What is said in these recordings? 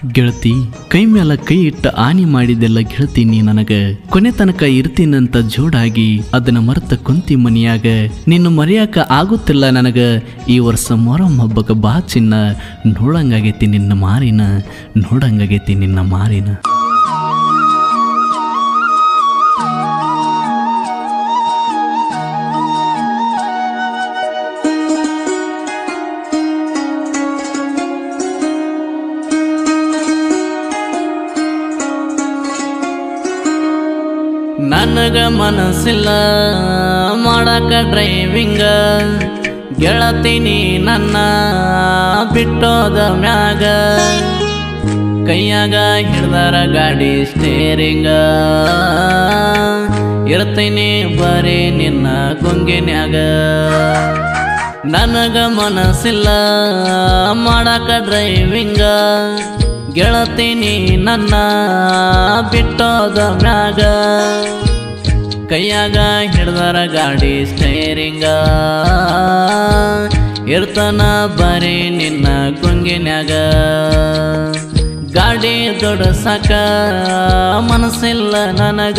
ಗೆಳತಿ ಕೈ ಮ್ಯಾಲ ಕೈ ಇಟ್ಟ ಹಾನಿ ಮಾಡಿದೆಲ್ಲ ಗೆಳತಿ ನೀ ನನಗ ಕೊನೆ ತನಕ ಇರ್ತೀನಂತ ಜೋಡಾಗಿ ಅದನ್ನ ಮರೆತ ಕುಂತಿ ಮನಿಯಾಗ ನಿನ್ನ ಮರೆಯಾಕ ಆಗುತ್ತಿಲ್ಲ ನನಗ ಈ ವರ್ಷ ಮೊರಂ ಹಬ್ಬಕ ಬಾ ಚಿನ್ನ ನೋಡಂಗಾಗೈತಿ ನಿನ್ನ ಮಾರಿನ ನೋಡಂಗಾಗೈತಿ ನಿನ್ನ ಮಾರಿನ ನನಗ ಮನಸ್ಸಿಲ್ಲ ಮಾಡಕ ಡ್ರೈವಿಂಗ ಗೆಳತೀನಿ ನನ್ನ ಬಿಟ್ಟೋದ ಮ್ಯಾಗ ಕೈಯಾಗ ಹಿಡ್ದಾರ ಗಾಡಿ ಸ್ಟೇರಿಂಗ ಇರ್ತೀನಿ ಬರೀ ನಿನ್ನ ಗೊಂಗಿನ್ಯಾಗ ನನಗ ಮನಸ್ಸಿಲ್ಲ ಮಾಡಕ ಡ್ರೈವಿಂಗ ಗೆಳತೀನಿ ನನ್ನ ಬಿಟ್ಟೋದ ಮ್ಯಾಗ ಕೈಯಾಗ ಹಿಡ್ದಾರ ಗಾಡಿ ಸ್ಟೈರಿಂಗ ಇರ್ತನ ಬರೀ ನಿನ್ನ ಕುಂಗಿನ್ಯಾಗ ಗಾಡಿ ದೊಡ್ಡಸಾಕ ಮನಸ್ಸಿಲ್ಲ ನನಗ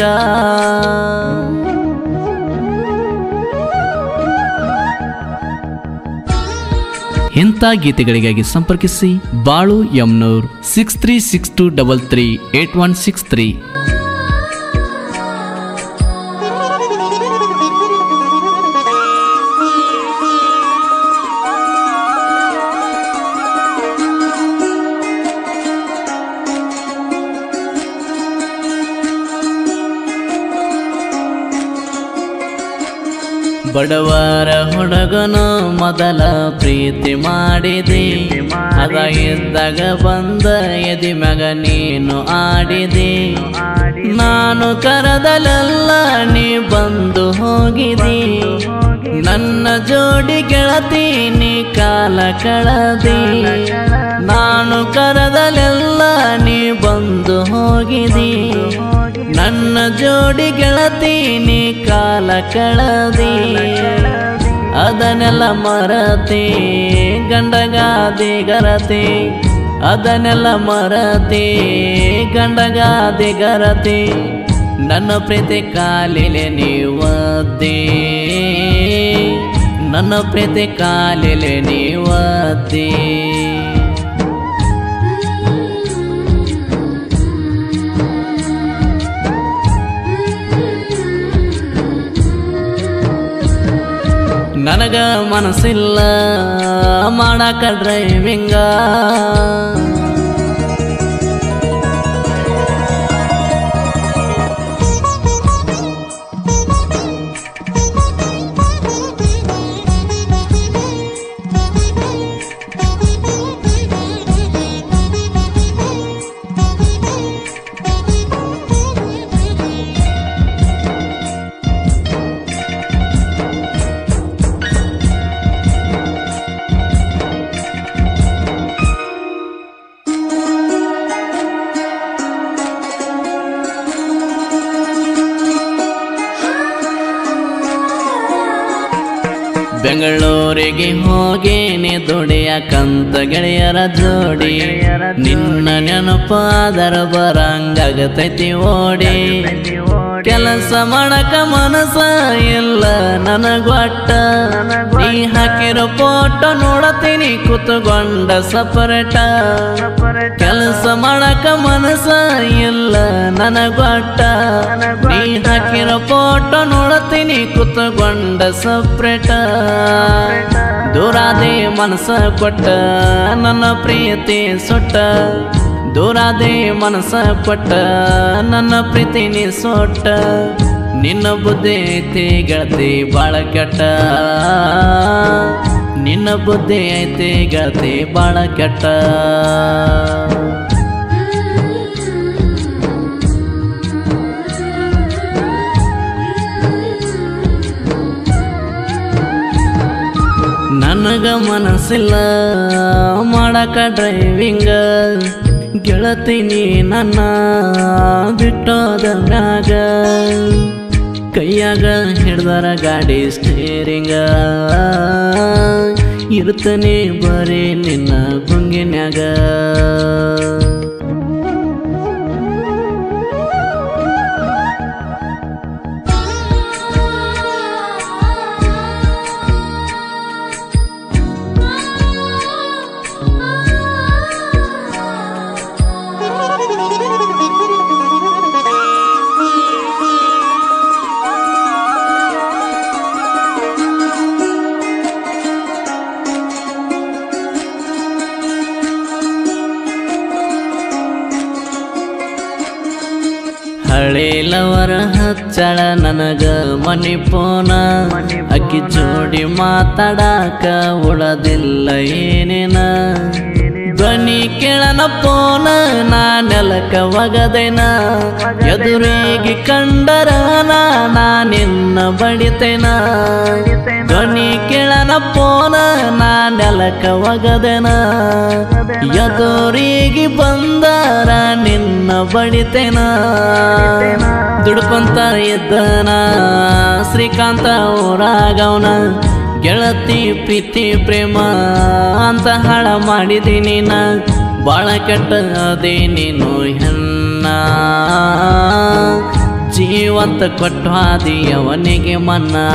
ಇಂಥ ಗೀತೆಗಳಿಗಾಗಿ ಸಂಪರ್ಕಿಸಿ Balu Yamnur six three six two double three eight one six three ಬಡವರ ಹುಡುಗನು ಮೊದಲ ಪ್ರೀತಿ ಮಾಡಿದೆ ಅದ ಇದ್ದಾಗ ಬಂದ ಎದಿ ಮಗ ನೀನು ಆಡಿದೆ ನಾನು ಕರದಲೆಲ್ಲ ನೀ ಬಂದು ಹೋಗಿದಿ ನನ್ನ ಜೋಡಿ ಗೆಳತೀನಿ ಕಾಲ ಕಳದಿ ನಾನು ಕರದಲೆಲ್ಲ ನೀ ಬಂದು ಹೋಗಿದಿ ನನ್ನ ಜೋಡಿ ಗೆಳತೀನಿ ಕಾಲ ಕಳದಿ ಅದನ್ನೆಲ್ಲ ಮರತಿ ಗಂಡಗಾದಿ ಗರತಿ ಅದನ್ನೆಲ್ಲ ಮರತಿ ಗಂಡಗಾದಿ ಗರತಿ ನನ್ನ ಪ್ರೀತಿ ಕಾಲಿಲೆ ನೀವದ್ದಿ ನನ್ನ ಪ್ರೀತಿ ಕಾಲಿಲೆ ನೀವದ್ದಿ ನನಗ ಮನಸ್ಸಿಲ್ಲ ಮಾಡಕ ಡ್ರೈವಿಂಗ ಬೆಂಗಳೂರಿಗೆ ಹೋಗೇನೆ ದುಡಿಯಕಂತ ಗೆಳೆಯರ ಜೋಡಿ ನಿನ್ನ ನೆನಪಾದರ ಬರಂಗಾಗತೈತಿ ಓಡಿ ಕೆಲಸ ಮಾಡಕ ಮನಸ ಇಲ್ಲ ನನಗೊಟ್ಟ ನೀ ಹಾಕಿರೋ ಫೋಟೋ ನೋಡತೀನಿ ಕೂತುಕೊಂಡ ಸಪರೇಟ ಕೆಲಸ ಮಾಡಕ ಮನಸ ಇಲ್ಲ ನನಗೊಟ್ಟ ನೀ ಹಾಕಿರೋ ಫೋಟೋ ನೋಡತೀನಿ ಕೂತುಕೊಂಡ ಸಪ್ರೇಟ ದೂರಾದೆ ಮನಸ ಕೊಟ್ಟ ನನ್ನ ಪ್ರೀತಿ ಸುಟ್ಟ ದೂರಾದೆ ಮನಸ ಕೊಟ್ಟ ನನ್ನ ಪ್ರೀತಿ ನೀ ಸೊಟ್ಟ ನಿನ್ನ ಬುದ್ಧಿ ಐತಿ ಗೆಳತಿ ಬಾಳ ಕೆಟ್ಟ ನಿನ್ನ ಬುದ್ಧಿ ಐತಿ ಗೆಳತಿ ಬಾಳ ಕೆಟ್ಟ ನನಗ ಮನಸ್ಸಿಲ್ಲ ಮಾಡಕ ಡ್ರೈವಿಂಗ ಗೆಳತೀನಿ ನನ್ನ ಬಿಟ್ಟೋದ ಮ್ಯಾಗ ಕೈಯಾಗ ಹಿಡ್ದಾರ ಗಾಡಿ ಸ್ಟೇರಿಂಗ ಇರ್ತನೆ ಬರೀ ನಿನ್ನ ಗುಂಗಿನ್ಯಾಗ ಹಳೇಲವರ ಹಚ್ಚಳ ನನಗ ಮನಿ ಪೋನ ಅಕ್ಕಿ ಜೋಡಿ ಮಾತಾಡಾಕ ಉಳದಿಲ್ಲ ಏನೇನ ಧ್ವನಿ ಕೇಳನ ಪೋನ ನಾ ನೆಲಕ ಒಗದೇನ ಎದುರಿಗೆ ಕಂಡರ ನಾ ನಿನ್ನ ಬಡಿತೇನ ಧ್ವನಿ ಕೇಳನ ಪೋನ ನಾ ನೆಲಕ ಒಗದೇನ ಎದುರಿಗೆ ಬಂದರ ನಿನ್ನ ಬಡಿತೇನ ದುಡ್ಕೊಂತ ಇದ್ದನ ಶ್ರೀಕಾಂತ ಊರಾಗವನ ಗೆಳತಿ ಪ್ರೀತಿ ಪ್ರೇಮ ಅಂತ ಹಾಳ ಮಾಡಿದೀನಿ ನಾ ಬಾಳ ಕೆಟ್ಟ ಅದೇ ನೀನು ಹೆಣ್ಣ ಜೀವಂತ ಕೊಟ್ಟು ಹಾದಿ ಅವನಿಗೆ ಮನ್ನಾ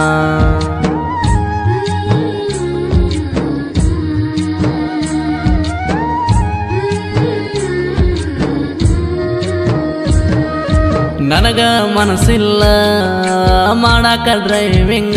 ನನಗ ಮನಸ್ಸಿಲ್ಲ ಮಾಡಾಕ ಡ್ರೈವಿಂಗ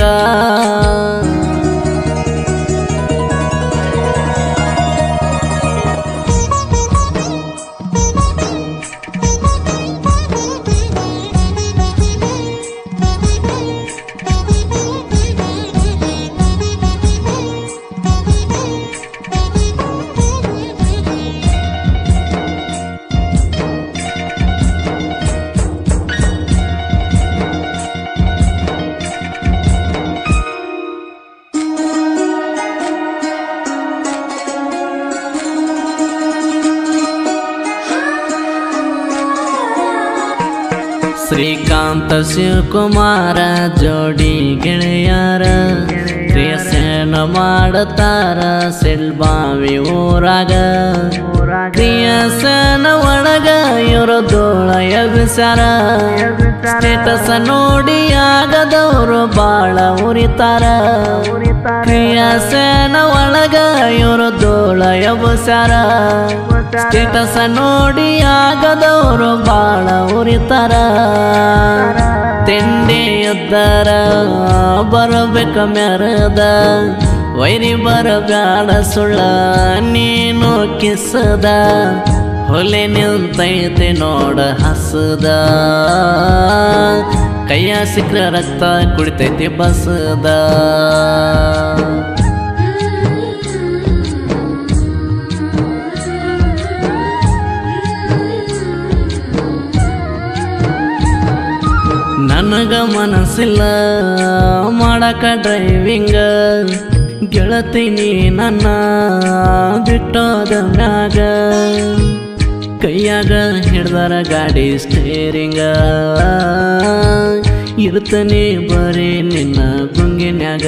ಶ್ರೀಕಾಂತ ಶಿವಕುಮಾರ ಜೋಡಿ ಗೆಳೆಯರ ಕ್ರಿಯಸೇನ ಮಾಡತಾರ ಸೆಲ್ಬಾವಿ ಊರಾಗ ಕ್ರಿಯಸೇನ ಒಳಗ ಇವರು ದೋಳ ಎಬ್ಬಿಸ್ಯಾರ ಸ್ಟೇಟಸ್ ನೋಡಿ ಆಗದವರು ಬಾಳ ಉರಿತಾರ ಕ್ರಿಯಸೇನ ಒಳಗ ಇವರು ದೋಳ ಎಬ್ಬಿಸ್ಯಾರ ಸ್ಟೇಟಸ್ ನೋಡಿ ಆಗದವರು ಬಾಳ ಉರಿತಾರ ತಿಂಡಿ ಎದ್ದರ ಬರಬೇಕ ಮೆರದ ವೈರಿ ಬರಬ್ಯಾಡ ಸುಳ್ಳ ನೀನು ಕಿಸದ ಹೊಲೆ ನಿಂತೈತೆ ನೋಡ ಹಸದ ಕೈಯ ಸಿಕ್ರ ರಕ್ತ ಕುಡಿತೈತಿ ಬಸದ ನನಗ ಮನಸ್ಸಿಲ್ಲ ಮಾಡಕ ಡ್ರೈವಿಂಗ ಗೆಳತೀನಿ ನನ್ನ ಬಿಟ್ಟೋದ ಮ್ಯಾಗ ಕೈಯಾಗ ಹಿಡ್ದಾರ ಗಾಡಿ ಸ್ಟೇರಿಂಗ ಇರ್ತನಿ ಬರೀ ನಿನ್ನ ಗುಂಗಿನ್ಯಾಗ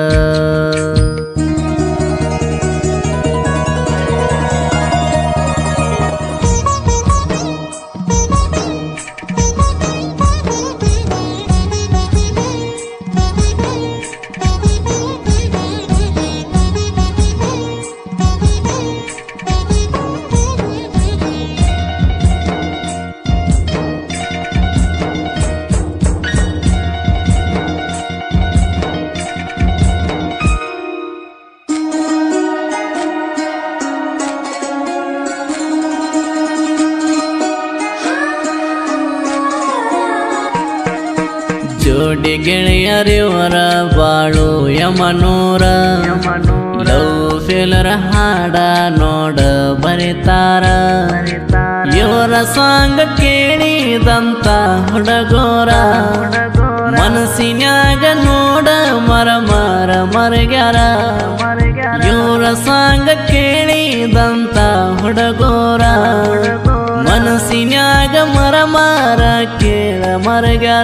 ಜೋಡಿ ಗೆಳೆಯರಿವರ ಬಾಳು ಯಮನೂರ ಲವ್ ಫೇಲರ್ ಹಾಡ ನೋಡ ಬರಿತಾರ ಇವರ ಸಾಂಗ್ ಕೇಳಿದಂತ ಹುಡುಗೋರ ಮನಸ್ಸಿನ್ಯಾಗ ನೋಡ ಮರ ಮರ ಮರಗ್ಯಾರ ಇವರ ಸಾಂಗ್ ಕೇಳಿದಂತ ಹುಡುಗೋರ ಮನಸ್ಸಿನ್ಯಾಗ ಮರ ಮರ ಕೇಳ ಮರಗ್ಯಾರ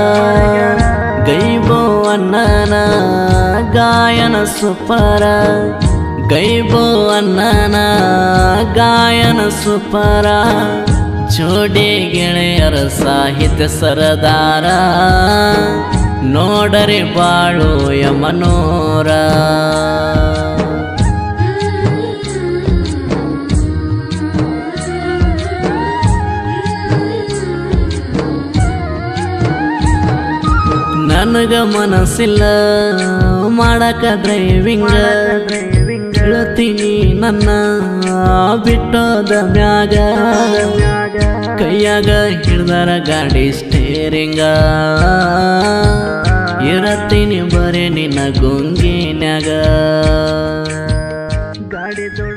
ಗೈಬೋ ಅಣ್ಣನ ಗಾಯನ ಸುಪರ ಗೈಬೋ ಅಣ್ಣನ ಗಾಯನ ಸುಪರ ಜೋಡಿ ಗೆಳೆಯರ ಸಾಹಿತ್ಯ ಸರದಾರ ನೋಡರಿ ಬಾಳು ಯಮನೋರ ನನಗ ಮನಸ್ಸಿಲ್ಲ ಮಾಡಕ ಡ್ರೈವಿಂಗ್ ಹೇಳ್ತೀನಿ ನನ್ನ ಬಿಟ್ಟೋದ ಮ್ಯಾಗ ಕೈಯಾಗ ಹಿಡ್ದಾರ ಗಾಡಿ ಸ್ಟೇರಿಂಗ ಇರತ್ತೀನಿ ಬರೇ ನಿನ್ನ ಗುಂಗಿನ್ಯಾಗ ಗಾಡಿ ದೊಡ್ಡ